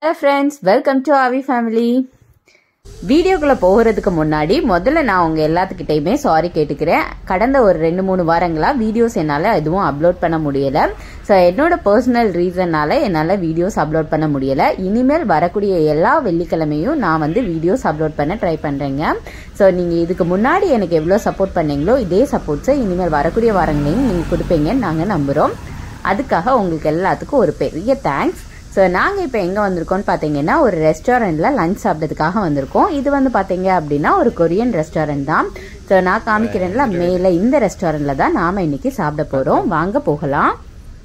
Hello friends welcome to Aavi family வீடியோக்குள்ளே போகிறதுக்கு முன்னாடி முதல்ல நான் உங்கள் எல்லாத்துக்கிட்டையுமே சாரி கேட்டுக்கிறேன் கடந்த ஒரு ரெண்டு மூணு வாரங்களாக வீடியோஸ் என்னால் எதுவும் அப்லோட் பண்ண முடியலை ஸோ என்னோட பர்சனல் ரீசன்னால என்னால் வீடியோஸ் அப்லோட் பண்ண முடியலை இனிமேல் வரக்கூடிய எல்லா வெள்ளிக்கிழமையும் நான் வந்து வீடியோஸ் அப்லோட் பண்ண ட்ரை பண்ணுறேங்க ஸோ நீங்கள் இதுக்கு முன்னாடி எனக்கு எவ்வளோ சப்போர்ட் பண்ணீங்களோ இதே சப்போர்ட்ஸை இனிமேல் வரக்கூடிய வாரங்களையும் நீங்கள் கொடுப்பீங்கன்னு நாங்கள் நம்புகிறோம் அதுக்காக உங்களுக்கு எல்லாத்துக்கும் ஒரு பெரிய தேங்க்ஸ் ஸோ நாங்கள் இப்போ எங்கே வந்திருக்கோம்னு பார்த்தீங்கன்னா ஒரு ரெஸ்டாரண்ட்டில் லஞ்ச் சாப்பிட்றதுக்காக வந்திருக்கோம் இது வந்து பார்த்தீங்க அப்படின்னா ஒரு கொரியன் ரெஸ்டாரண்ட் தான் ஸோ நான் காமிக்கிறேன்ல மேலே இந்த ரெஸ்டாரண்ட்டில் தான் நாம் இன்னைக்கு சாப்பிட போகிறோம் வாங்க போகலாம்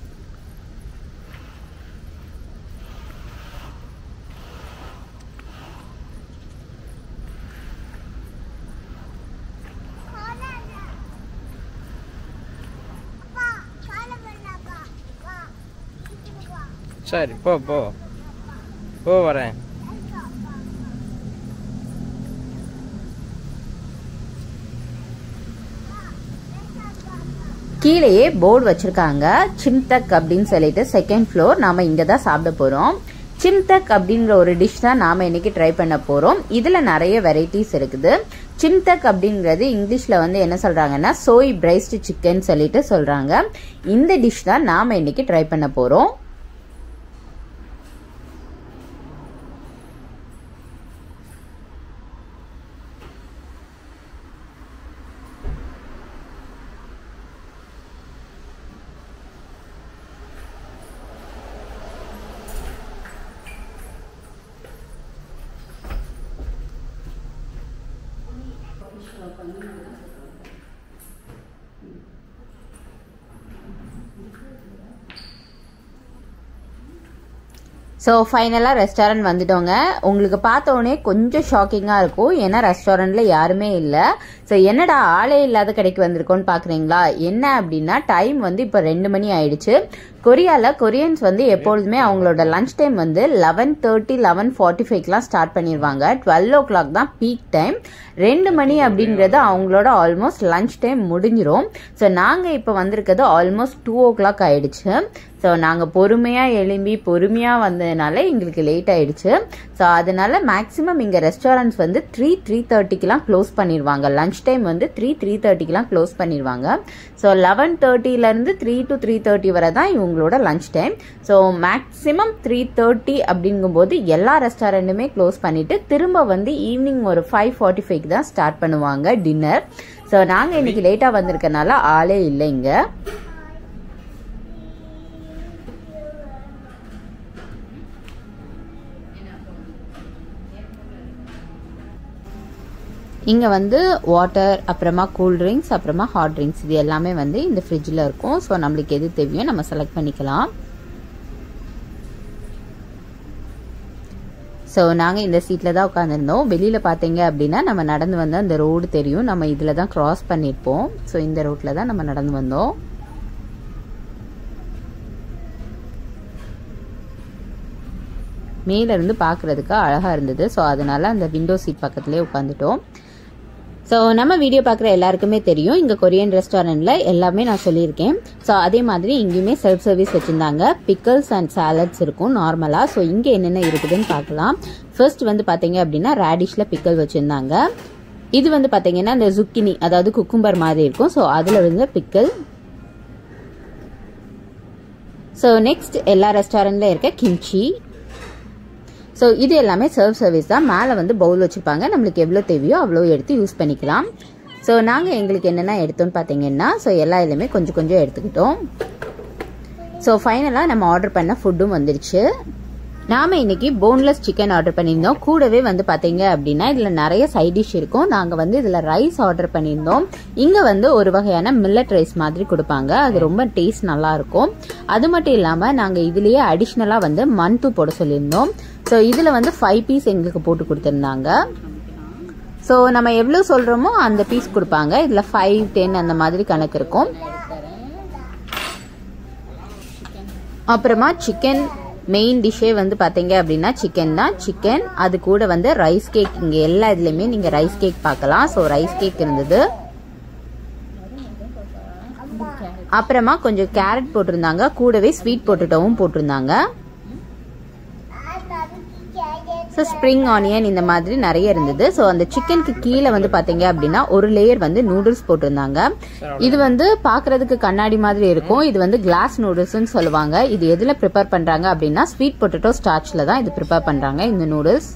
சரி போ போ போ வரேன் கீழேயே போர்டு வச்சிருக்காங்க சிம்தக் அப்படின்னு சொல்லிட்டு செகண்ட் ஃப்ளோர் நாம இங்க தான் சாப்பிட போறோம் சிம்தக் அப்படிங்கிற ஒரு டிஷ் தான் நாம இன்னைக்கு ட்ரை பண்ண போறோம் இதுல நிறைய வெரைட்டிஸ் இருக்குது சிம்தக் அப்படிங்கிறது இங்கிலீஷ்ல வந்து என்ன சொல்றாங்கன்னா சோய் பிரைஸ்ட் சிக்கன் சொல்லிட்டு சொல்றாங்க இந்த டிஷ் தான் நாம இன்னைக்கு ட்ரை பண்ண போறோம் ஸோ ஃபைனலாக ரெஸ்டாரண்ட் வந்துட்டோங்க உங்களுக்கு பார்த்த உடனே கொஞ்சம் ஷாக்கிங்காக இருக்கும் ஏன்னா ரெஸ்டாரண்ட்டில் யாருமே இல்லை ஸோ என்னடா ஆளே இல்லாத கடைக்கு வந்திருக்கோன்னு பார்க்குறீங்களா என்ன அப்படின்னா டைம் வந்து இப்போ ரெண்டு மணி ஆயிடுச்சு கொரியாவில் கொரியன்ஸ் வந்து எப்பொழுதுமே அவங்களோட லஞ்ச் டைம் வந்து லெவன் தேர்ட்டி லெவன் ஃபார்ட்டி ஃபைவ்க்கெலாம் ஸ்டார்ட் பண்ணிடுவாங்க டுவெல் ஓ கிளாக் தான் பீக் டைம் ரெண்டு மணி அப்படிங்கிறது அவங்களோட ஆல்மோஸ்ட் லஞ்ச் டைம் முடிஞ்சிரும் ஸோ நாங்கள் இப்போ வந்திருக்கிறது ஆல்மோஸ்ட் டூ ஓ கிளாக் ஆயிடுச்சு ஸோ நாங்கள் பொறுமையாக எழும்பி பொறுமையாக வந்ததுனால எங்களுக்கு லேட் ஆயிடுச்சு ஸோ அதனால மேக்ஸிமம் இங்கே ரெஸ்டாரண்ட்ஸ் வந்து த்ரீ த்ரீ தேர்ட்டிக்கெலாம் க்ளோஸ் பண்ணிடுவாங்க லஞ்ச் டைம் வந்து த்ரீ த்ரீ தேர்ட்டிக்கெலாம் க்ளோஸ் பண்ணிடுவாங்க ஸோ லெவன் தேர்ட்டிலேருந்து த்ரீ டு த்ரீ தேர்ட்டி வரை தான் இவங்களோட lunch time so maximum three thirty அப்படிங்கும்போது எல்லா ரெஸ்டாரண்ட்டுமே க்ளோஸ் பண்ணிட்டு திரும்ப வந்து ஈவினிங் ஒரு ஃபைவ் ஃபார்ட்டி ஃபைவ்க்கு தான் ஸ்டார்ட் பண்ணுவாங்க டின்னர் ஸோ நாங்கள் இன்னைக்கு லேட்டாக வந்திருக்கனால ஆளே இல்லை இங்கே இங்கே வந்து வாட்டர் அப்புறமா கூல் ட்ரிங்க்ஸ் அப்புறமா ஹாட் ட்ரிங்க்ஸ் இது எல்லாமே வந்து இந்த ஃப்ரிட்ஜில் இருக்கும் ஸோ நம்மளுக்கு எது தேவையோ நம்ம செலக்ட் பண்ணிக்கலாம் ஸோ நாங்கள் இந்த சீட்டில் தான் உட்காந்துருந்தோம் வெளியில் பார்த்தீங்க அப்படின்னா நம்ம நடந்து வந்தால் அந்த ரோடு தெரியும் நம்ம இதில் தான் க்ராஸ் பண்ணியிருப்போம் ஸோ இந்த ரோட்டில் தான் நம்ம நடந்து வந்தோம் மேலேருந்து பார்க்குறதுக்கு அழகாக இருந்தது ஸோ அதனால அந்த விண்டோ சீட் பக்கத்துலேயே உட்காந்துட்டோம் ஸோ நம்ம வீடியோ பார்க்குற எல்லாருக்குமே தெரியும் இங்கே கொரியன் ரெஸ்டாரண்ட்டில் எல்லாமே நான் சொல்லியிருக்கேன் ஸோ அதே மாதிரி இங்கேயுமே செல்ஃப் சர்வீஸ் வச்சுருந்தாங்க பிக்கல்ஸ் அண்ட் சாலட்ஸ் இருக்கும் நார்மலாக ஸோ இங்கே என்னென்ன இருக்குதுன்னு பார்க்கலாம் ஃபர்ஸ்ட் வந்து பார்த்தீங்க அப்படின்னா ரேடிஷில் பிக்கல் வச்சுருந்தாங்க இது வந்து பார்த்தீங்கன்னா இந்த zucchini அதாவது குக்கும்பர் மாதிரி இருக்கும் ஸோ அதில் வந்து பிக்கல் ஸோ நெக்ஸ்ட் எல்லா ரெஸ்டாரண்ட்ல இருக்க கிம்ச்சி ஸோ இது எல்லாமே சர்வ் சர்வீஸ் தான் மேலே வந்து பவுல் வச்சுருப்பாங்க நம்மளுக்கு எவ்வளோ தேவையோ அவ்வளோ எடுத்து யூஸ் பண்ணிக்கலாம் ஸோ நாங்கள் எங்களுக்கு என்னென்ன எடுத்தோம்னு பார்த்தீங்கன்னா ஸோ எல்லா இதுலையுமே கொஞ்சம் கொஞ்சம் எடுத்துக்கிட்டோம் ஸோ ஃபைனலாக நம்ம ஆர்டர் பண்ண ஃபுட்டும் வந்துருச்சு நாம இன்னைக்கு போன்லெஸ் சிக்கன் ஆர்டர் பண்ணியிருந்தோம் கூடவே வந்து பாத்தீங்க அப்படின்னா இதுல நிறைய சைட் டிஷ் இருக்கும் நாங்க வந்து இதுல ரைஸ் ஆர்டர் பண்ணியிருந்தோம் இங்க வந்து ஒரு வகையான மில்லட் ரைஸ் மாதிரி கொடுப்பாங்க அது ரொம்ப டேஸ்ட் நல்லா இருக்கும் அது மட்டும் இல்லாம நாங்க இதுலயே அடிஷ்னலா வந்து மண்து போட சொல்லியிருந்தோம் ஸோ இதுல வந்து ஃபைவ் பீஸ் எங்களுக்கு போட்டு கொடுத்துருந்தாங்க ஸோ நம்ம எவ்வளோ சொல்றோமோ அந்த பீஸ் கொடுப்பாங்க இதுல ஃபைவ் டென் அந்த மாதிரி கணக்கு இருக்கும் அப்புறமா சிக்கன் மெயின் டிஷ்ஷே வந்து பார்த்தீங்க அப்படின்னா சிக்கன் தான் சிக்கன் அது கூட வந்து ரைஸ் கேக் இங்கே எல்லா இதுலேயுமே நீங்கள் ரைஸ் கேக் பார்க்கலாம் ஸோ ரைஸ் கேக் இருந்தது அப்புறமா கொஞ்சம் கேரட் போட்டிருந்தாங்க கூடவே ஸ்வீட் பொட்டேட்டோவும் போட்டிருந்தாங்க ஸோ ஸ்ப்ரிங் ஆனியன் இந்த மாதிரி நிறைய இருந்தது ஸோ அந்த சிக்கனுக்கு கீழே வந்து பார்த்தீங்க அப்படின்னா ஒரு லேயர் வந்து நூடுல்ஸ் போட்டிருந்தாங்க இது வந்து பார்க்கறதுக்கு கண்ணாடி மாதிரி இருக்கும் இது வந்து கிளாஸ் நூடுல்ஸ்னு சொல்லுவாங்க இது எதில் ப்ரிப்பேர் பண்ணுறாங்க அப்படின்னா ஸ்வீட் பொட்டேட்டோ ஸ்டார்ச்சில் தான் இது ப்ரிப்பேர் பண்ணுறாங்க இந்த நூடுல்ஸ்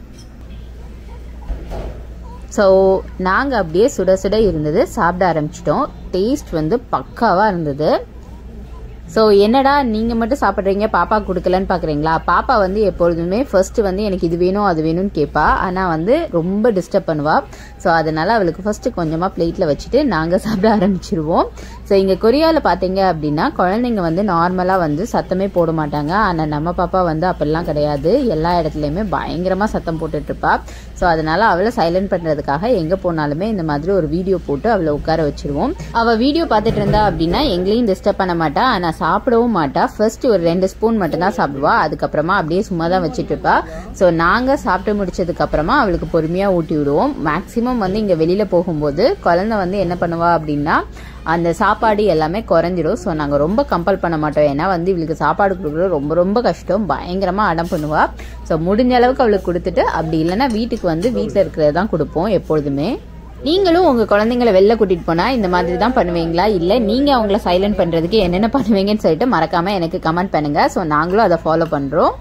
ஸோ நாங்கள் அப்படியே சுட சுட இருந்தது சாப்பிட ஆரம்பிச்சிட்டோம் டேஸ்ட் வந்து பக்காவாக இருந்தது ஸோ என்னடா நீங்கள் மட்டும் சாப்பிட்றீங்க பாப்பா கொடுக்கலன்னு பார்க்குறீங்களா பாப்பா வந்து எப்பொழுதுமே ஃபர்ஸ்ட் வந்து எனக்கு இது வேணும் அது வேணும்னு கேட்பா ஆனால் வந்து ரொம்ப டிஸ்டர்ப் பண்ணுவா ஸோ அதனால அவளுக்கு ஃபர்ஸ்ட் கொஞ்சமாக பிளேட்டில் வச்சுட்டு நாங்கள் சாப்பிட ஆரம்பிச்சிருவோம் ஸோ இங்கே கொரியாவில் பார்த்தீங்க அப்படின்னா குழந்தைங்க வந்து நார்மலாக வந்து சத்தமே போட மாட்டாங்க ஆனால் நம்ம பாப்பா வந்து அப்படிலாம் கிடையாது எல்லா இடத்துலையுமே பயங்கரமாக சத்தம் போட்டுட்டு இருப்பா ஸோ அதனால அவளை சைலண்ட் பண்ணுறதுக்காக எங்கே போனாலுமே இந்த மாதிரி ஒரு வீடியோ போட்டு அவளை உட்கார வச்சிருவோம் அவள் வீடியோ பார்த்துட்டு இருந்தா அப்படின்னா எங்களையும் டிஸ்டர்ப் பண்ண மாட்டா ஆனால் சாப்பிடவும் மாட்டா ஃபர்ஸ்ட் ஒரு ரெண்டு ஸ்பூன் மட்டும் தான் சாப்பிடுவா அதுக்கப்புறமா அப்படியே சும்மா தான் வச்சுட்டு இருப்பா ஸோ நாங்கள் சாப்பிட்டு முடிச்சதுக்கு அப்புறமா அவளுக்கு பொறுமையாக ஊட்டி விடுவோம் மேக்ஸிமம் வந்து இங்கே வெளியில் போகும்போது குழந்தை வந்து என்ன பண்ணுவா அப்படின்னா அந்த சாப்பாடு எல்லாமே குறைஞ்சிரும் ஸோ நாங்கள் ரொம்ப கம்பல் பண்ண மாட்டோம் ஏன்னா வந்து இவளுக்கு சாப்பாடு கொடுக்குறது ரொம்ப ரொம்ப கஷ்டம் பயங்கரமாக அடம் பண்ணுவா ஸோ முடிஞ்ச அளவுக்கு அவளுக்கு கொடுத்துட்டு அப்படி இல்லைன்னா வீட்டுக்கு வந்து வீட்டில் இருக்கிறது தான் கொடுப்போம் எப்பொழுதுமே நீங்களும் உங்க குழந்தைங்கள வெளில கூட்டிட்டு போனா இந்த மாதிரி தான் பண்ணுவீங்களா இல்ல நீங்க அவங்கள சைலண்ட் பண்றதுக்கு என்னென்ன பண்ணுவீங்கன்னு சொல்லிட்டு மறக்காம எனக்கு கமெண்ட் பண்ணுங்க ஸோ நாங்களும் அதை ஃபாலோ பண்றோம்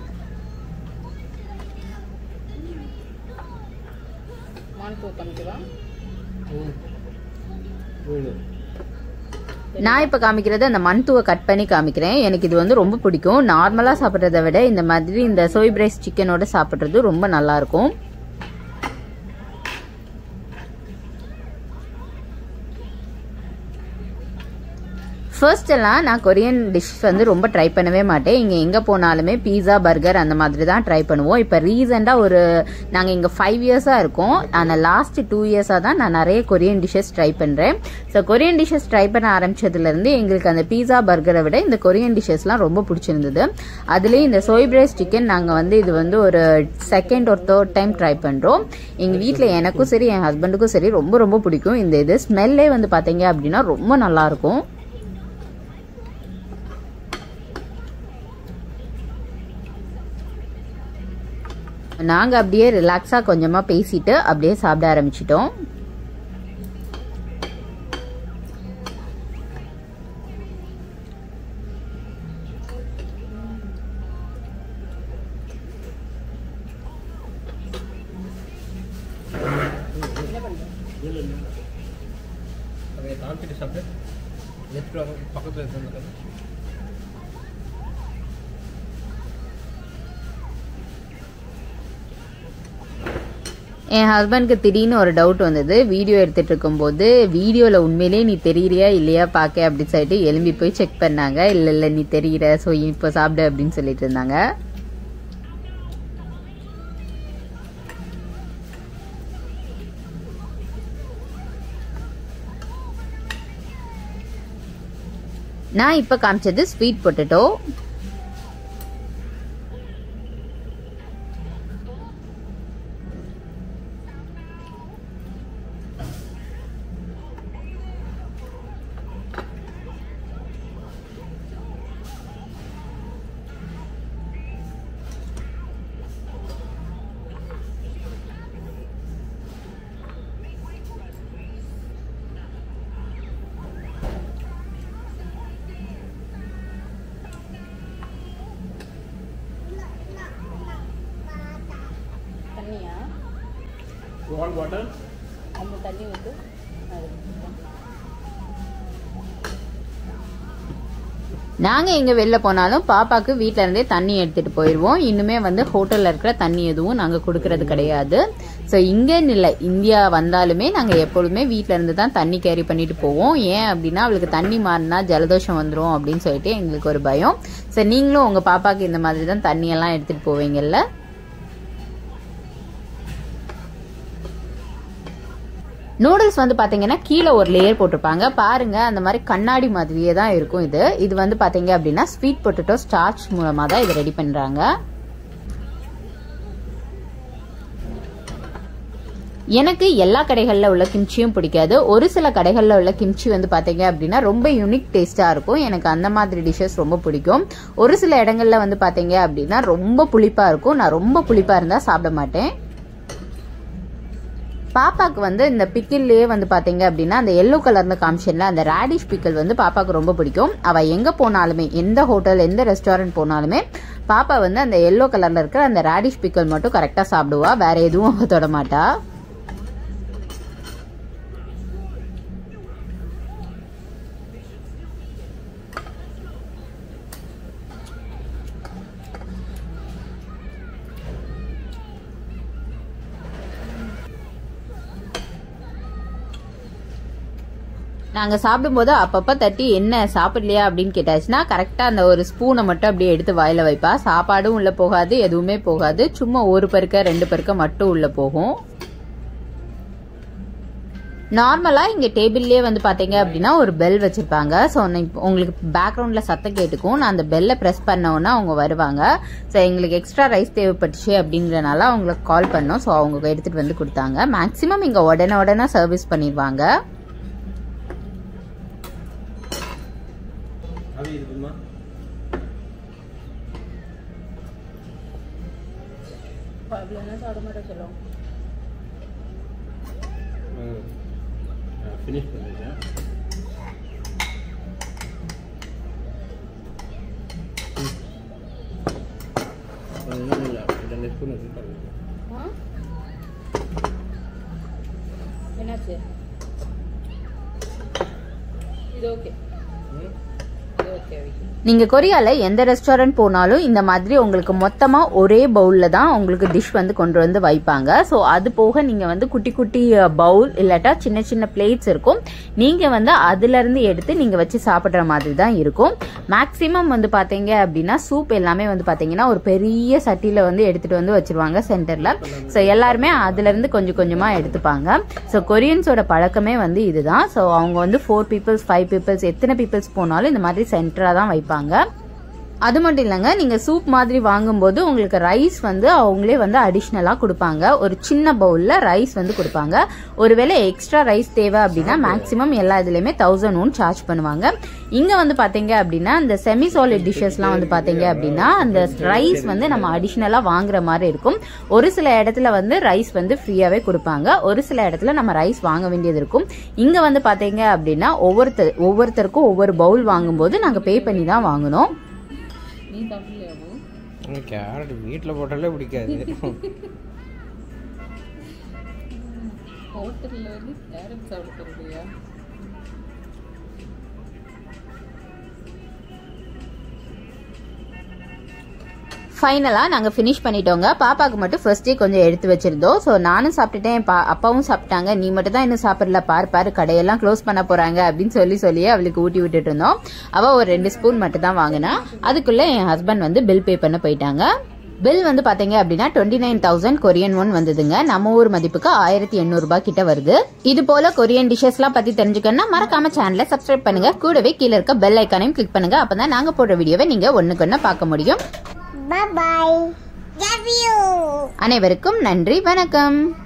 நான் இப்போ காமிக்கிறது அந்த மண்துவை கட் பண்ணி காமிக்கிறேன் எனக்கு இது வந்து ரொம்ப பிடிக்கும் நார்மலாக சாப்பிட்றத விட இந்த மாதிரி இந்த சோய் பிரைஸ் சிக்கனோட சாப்பிட்றது ரொம்ப நல்லா இருக்கும் ஃபர்ஸ்ட் எல்லாம் நான் கொரியன் டிஷ் வந்து ரொம்ப ட்ரை பண்ணவே மாட்டேன் இங்கே எங்கே போனாலுமே பீஸா பர்கர் அந்த மாதிரி தான் ட்ரை பண்ணுவோம் இப்போ ரீசெண்டாக ஒரு நாங்கள் இங்கே ஃபைவ் இயர்ஸாக இருக்கோம் ஆனால் லாஸ்ட் டூ இயர்ஸாக தான் நான் நிறைய கொரியன் டிஷ்ஷஸ் ட்ரை பண்ணுறேன் ஸோ கொரியன் டிஷ்ஷஸ் ட்ரை பண்ண ஆரம்பிச்சதுலேருந்து எங்களுக்கு அந்த பீஸா பர்கரை விட இந்த கொரியன் டிஷ்ஷஸ்லாம் ரொம்ப பிடிச்சிருந்தது அதுலேயும் இந்த சோய் பிரைஸ் சிக்கன் நாங்கள் வந்து இது வந்து ஒரு செகண்ட் ஒரு தேர்ட் டைம் ட்ரை பண்ணுறோம் எங்கள் வீட்டில் எனக்கும் சரி என் ஹஸ்பண்டுக்கும் சரி ரொம்ப ரொம்ப பிடிக்கும் இந்த இது ஸ்மெல்லே வந்து பார்த்தீங்க அப்படின்னா ரொம்ப நல்லாயிருக்கும் நாங்கள் அப்படியே ரிலாக்ஸாக கொஞ்சமாக பேசிட்டு அப்படியே சாப்பிட ஆரம்பிச்சிட்டோம் அதை காமிச்சிட்டு சாப்பிட்டு எடுத்துட்டு வாங்க பக்கத்தில் எடுத்து என் ஹஸ்பண்ட்க்கு திடீர்னு ஒரு டவுட் வந்தது வீடியோ எடுத்துட்டு இருக்கும்போது வீடியோவில் உண்மையிலேயே நீ தெரியறியா இல்லையா பார்க்க அப்படின்னு சொல்லிட்டு எலும்பி போய் செக் பண்ணாங்க இல்லை இல்லை நீ தெரியுற ஸோ இப்போ சாப்பிடு அப்படின்னு சொல்லிட்டு இருந்தாங்க நான் இப்போ காமிச்சது ஸ்வீட் பொட்டேட்டோ தண்ணியா வால் வாட்டர் அந்த தண்ணி வந்து நாங்கள் எங்கே வெளில போனாலும் பாப்பாக்கு வீட்டில் இருந்தே தண்ணி எடுத்துகிட்டு போயிடுவோம் இன்னுமே வந்து ஹோட்டலில் இருக்கிற தண்ணி எதுவும் நாங்கள் கொடுக்கறது கிடையாது ஸோ இங்கேன்னு இல்லை இந்தியா வந்தாலுமே நாங்கள் எப்பொழுதுமே வீட்டில் இருந்து தான் தண்ணி கேரி பண்ணிட்டு போவோம் ஏன் அப்படின்னா அவளுக்கு தண்ணி மாறினா ஜலதோஷம் வந்துடும் அப்படின்னு சொல்லிட்டு எங்களுக்கு ஒரு பயம் ஸோ நீங்களும் உங்கள் பாப்பாக்கு இந்த மாதிரி தான் தண்ணியெல்லாம் எடுத்துகிட்டு போவீங்கல்ல நூடுல்ஸ் வந்து பாத்தீங்கன்னா கீழே ஒரு லேயர் போட்டிருப்பாங்க பாருங்க அந்த மாதிரி கண்ணாடி மாதிரியே தான் இருக்கும் இது இது வந்து பாத்தீங்க அப்படின்னா ஸ்வீட் பொட்டேட்டோ ஸ்டார்ச் மூலமா தான் இதை ரெடி பண்றாங்க எனக்கு எல்லா கடைகளில் உள்ள கிம்ச்சியும் பிடிக்காது ஒரு சில கடைகளில் உள்ள கிம்ச்சி வந்து பார்த்தீங்க அப்படின்னா ரொம்ப யூனிக் டேஸ்ட்டாக இருக்கும் எனக்கு அந்த மாதிரி டிஷ்ஷஸ் ரொம்ப பிடிக்கும் ஒரு சில இடங்கள்ல வந்து பார்த்தீங்க அப்படின்னா ரொம்ப புளிப்பாக இருக்கும் நான் ரொம்ப புளிப்பாக இருந்தால் சாப்பிட மாட்டேன் பாப்பாக்கு வந்து இந்த பிக்கிள்லயே வந்து பாத்தீங்க அப்படின்னா அந்த எல்லோ கலர்ல காமிஷன்ல அந்த ரேடிஷ் பிக்கல் வந்து பாப்பாக்கு ரொம்ப பிடிக்கும் அவ எங்க போனாலுமே எந்த ஹோட்டல் எந்த ரெஸ்டாரண்ட் போனாலுமே பாப்பா வந்து அந்த எல்லோ கலர்ல இருக்கிற அந்த ரேடிஷ் பிக்கல் மட்டும் கரெக்டா சாப்பிடுவா வேற எதுவும் அவ தொட மாட்டா நாங்க சாப்பிடும்போது அப்பப்ப தட்டி என்ன சாப்பிடலையா அப்படின்னு கேட்டாச்சுன்னா கரெக்டா அந்த ஒரு ஸ்பூனை மட்டும் அப்படியே எடுத்து வாயில வைப்பா சாப்பாடும் உள்ள போகாது எதுவுமே போகாது சும்மா ஒரு பருக்க ரெண்டு பருக்க மட்டும் உள்ள போகும் நார்மலா இங்க டேபிள்லயே வந்து பாத்தீங்க அப்படின்னா ஒரு பெல் வச்சிருப்பாங்க ஸோ உங்களுக்கு பேக்ரவுண்ட்ல சத்தம் கேட்டுக்கும் நான் அந்த பெல்லை ப்ரெஸ் பண்ணோன்னா அவங்க வருவாங்க ஸோ எங்களுக்கு எக்ஸ்ட்ரா ரைஸ் தேவைப்பட்டுச்சு அப்படிங்கறனால அவங்களுக்கு கால் பண்ணோம் ஸோ அவங்க எடுத்துட்டு வந்து கொடுத்தாங்க மேக்ஸிமம் இங்க உடனே உடனே சர்வீஸ் பண்ணிடுவாங்க அது இருக்குமா ஃபினிஷ் பண்ணிட்டேன் ரெண்டு ஸ்பூன் வச்சுருக்காங்க என்னாச்சு இது ஓகே நீங்க கொரியால எந்த ரெஸ்டாரண்ட் போனாலும் இந்த மாதிரி உங்களுக்கு மொத்தமா ஒரே பவுல்ல தான் உங்களுக்கு டிஷ் வந்து கொண்டு வந்து வைப்பாங்க ஸோ அது போக நீங்க வந்து குட்டி குட்டி பவுல் இல்லாட்டா சின்ன சின்ன பிளேட்ஸ் இருக்கும் நீங்க வந்து அதுல இருந்து எடுத்து நீங்க வச்சு சாப்பிடுற மாதிரி தான் இருக்கும் மேக்சிமம் வந்து பாத்தீங்க அப்படின்னா சூப் எல்லாமே வந்து பாத்தீங்கன்னா ஒரு பெரிய சட்டியில வந்து எடுத்துட்டு வந்து வச்சிருவாங்க சென்டர்ல ஸோ எல்லாருமே அதுல இருந்து கொஞ்சம் கொஞ்சமா எடுத்துப்பாங்க ஸோ கொரியன்ஸோட பழக்கமே வந்து இதுதான் ஸோ அவங்க வந்து ஃபோர் பீப்புள்ஸ் ஃபைவ் பீப்புள்ஸ் எத்தனை பீப்புள்ஸ் போனாலும் இந்த மாதிரி சென்டரா தான் வைப்பாங்க அது மட்டும் இல்லைங்க நீங்க சூப் மாதிரி வாங்கும்போது உங்களுக்கு ரைஸ் வந்து அவங்களே வந்து அடிஷ்னலா கொடுப்பாங்க ஒரு சின்ன பவுல்ல ரைஸ் வந்து கொடுப்பாங்க ஒருவேளை எக்ஸ்ட்ரா ரைஸ் தேவை அப்படின்னா மேக்ஸிமம் எல்லா இதுலயுமே தௌசண்ட் ஒன் சார்ஜ் பண்ணுவாங்க இங்க வந்து பாத்தீங்க அப்படின்னா இந்த செமி சாலிட் டிஷ்ஷஸ்லாம் வந்து பாத்தீங்க அப்படின்னா அந்த ரைஸ் வந்து நம்ம அடிஷ்னலா வாங்குற மாதிரி இருக்கும் ஒரு சில இடத்துல வந்து ரைஸ் வந்து ஃப்ரீயாவே கொடுப்பாங்க ஒரு சில இடத்துல நம்ம ரைஸ் வாங்க வேண்டியது இருக்கும் இங்க வந்து பாத்தீங்க அப்படின்னா ஒவ்வொருத்தர் ஒவ்வொருத்தருக்கும் ஒவ்வொரு பவுல் வாங்கும்போது நாங்க பே பண்ணி தான் வாங்கணும் நீ சாப்பிடலையாமோ எனக்கு கேரட் வீட்டில் போட்டாலே பிடிக்காது ஹோட்டலில் வந்து கேரட் சாப்பிட போறியா ஃபைனலாக நாங்கள் ஃபினிஷ் பண்ணிட்டோங்க பாப்பாவுக்கு மட்டும் ஃபர்ஸ்டே கொஞ்சம் எடுத்து வச்சிருந்தோம் ஸோ நானும் சாப்பிட்டுட்டேன் என் பா அப்பாவும் சாப்பிட்டாங்க நீ மட்டும் தான் இன்னும் சாப்பிடல பாரு பாரு கடையெல்லாம் க்ளோஸ் பண்ண போறாங்க அப்படின்னு சொல்லி சொல்லி அவளுக்கு ஊட்டி விட்டுட்டு இருந்தோம் அவள் ஒரு ரெண்டு ஸ்பூன் மட்டும் தான் வாங்கினா அதுக்குள்ள என் ஹஸ்பண்ட் வந்து பில் பே பண்ண போயிட்டாங்க பில் வந்து பாத்தீங்க அப்படின்னா twenty nine thousand Korean won வந்ததுங்க நம்ம ஊர் மதிப்புக்கு ஆயிரத்தி எண்ணூறு ரூபாய் கிட்ட வருது இது போல கொரியன் டிஷஸ்லாம் பத்தி தெரிஞ்சுக்கணும்னா மறக்காம சேனலை சப்ஸ்கிரைப் பண்ணுங்க கூடவே கீழே இருக்க பெல் ஐக்கானையும் கிளிக் பண்ணுங்க அப்பதான் நாங்க போடுற வீடியோவை நீங்க ஒண்ணுக்கு ஒண்ணு பார்க்க முடியும் Bye bye. Love you. அனைவருக்கும் நன்றி வணக்கம்